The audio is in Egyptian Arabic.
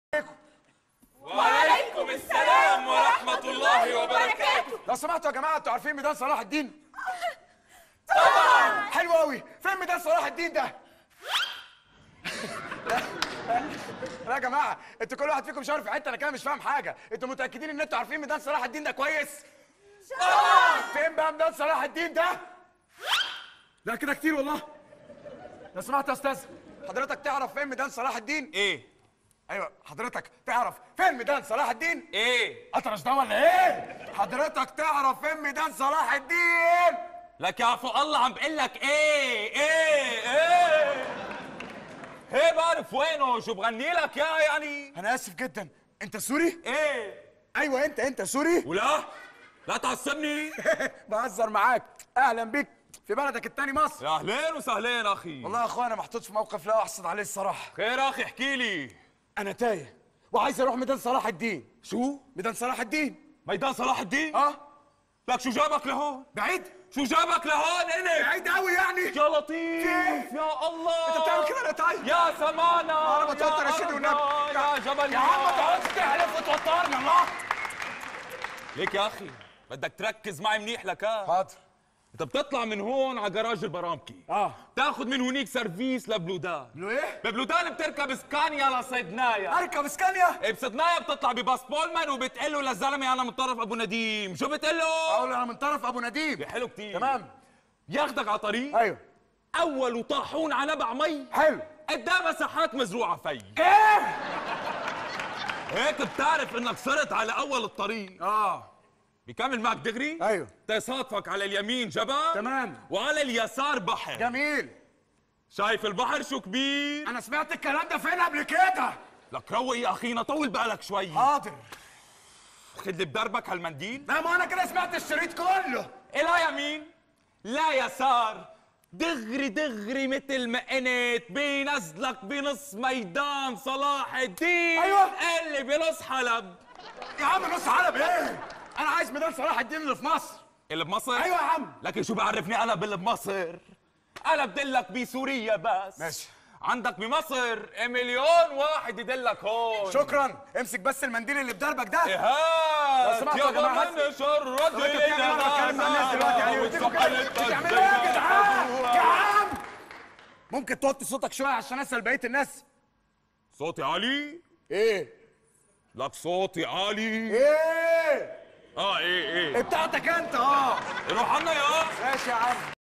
وعليكم السلام ورحمة الله وبركاته لو سمحتوا يا جماعه انتوا عارفين ميدان صلاح الدين طبعا حلو قوي فين ميدان صلاح الدين ده لا لا يا جماعه انتوا كل واحد فيكم شاور في حته انا كده مش فاهم حاجه انتوا متاكدين ان انتوا عارفين ميدان صلاح الدين ده كويس طبعا فين بقى ميدان صلاح الدين ده لا كده كتير والله لو سمحت يا استاذ حضرتك تعرف فين ميدان صلاح الدين ايه ايوه حضرتك تعرف فين ميدان صلاح الدين ايه اطرش ده ولا ايه حضرتك تعرف فين ميدان صلاح الدين لك يا عفو الله عم بقول لك ايه ايه ايه هي بعرف وينه شو بغني لك يا يعني انا اسف جدا انت سوري ايه ايوه انت انت سوري ولا لا تعصبني بهزر معاك اهلا بيك في بلدك التاني مصر يا اهلين وسهلين اخي والله يا اخويا انا محطوط في موقف لا احسد عليه الصراحه خير اخي احكي لي انا تايه وعايز اروح ميدان صلاح الدين شو ميدان صلاح الدين ميدان صلاح الدين اه لك شو جابك لهون بعيد شو جابك لهون انك بعيد قوي يعني يا لطيف كيف؟ يا الله انت بتعمل كده انا تايه يا سمانا انا بتوتر يا سيدي والنبي يا جبل يا عم ما تقعدش تحلف وتوترني الله ليك يا اخي بدك تركز معي منيح لك ها حاضر انت بتطلع من هون على جراج البرامكي اه تاخذ من هونيك سيرفيس لبلودان لو ايه ببلودان بتركب سكانيا لصيدنايا اركب اسكانيا إيه بصدنايا بتطلع بباص بولمان وبتقول له للزلمه انا من طرف ابو نديم شو بتقول له اقول انا من طرف ابو نديم حلو كتير تمام ياخدك على طريق ايوه اول طاحون على نبع مي حلو قدام مساحات مزروعه في ايه هيك بتعرف انك صرت على اول الطريق اه بيكمل معك دغري ايوه تصادفك على اليمين جبل تمام وعلى اليسار بحر جميل شايف البحر شو كبير انا سمعت الكلام ده فين قبل كده لك روق يا اخينا طول بالك شوي حاضر خد لي بدربك هالمنديل لا ما انا كده سمعت الشريط كله لا يمين لا يسار دغري دغري مثل ما قنت بينزلك بنص ميدان صلاح الدين أيوة. اللي بنص حلب يا عم نص حلب ايه انا عايز ميدان صلاح الدين اللي في مصر اللي بمصر ايوه يا عم لكن شو بعرفني انا باللي بمصر انا بدلك بسوريا بس ماشي. عندك بمصر مليون واحد يدلك هون شكرا امسك بس المنديل اللي بدربك ده إيهات لو سمحتوا يا يا جماعة، من شرد طب انت بتعمل ايه وانا بتكلم مع الناس دلوقتي يعني قلت لكم كده بتعملوا ايه يا جدعان يا عم ممكن توطي صوتك شويه عشان اسال بقيه الناس صوتي عالي ايه لك صوتي عالي ايه اه ايه ايه بتاعتك انت اه روح عنا يا ماشي يا عم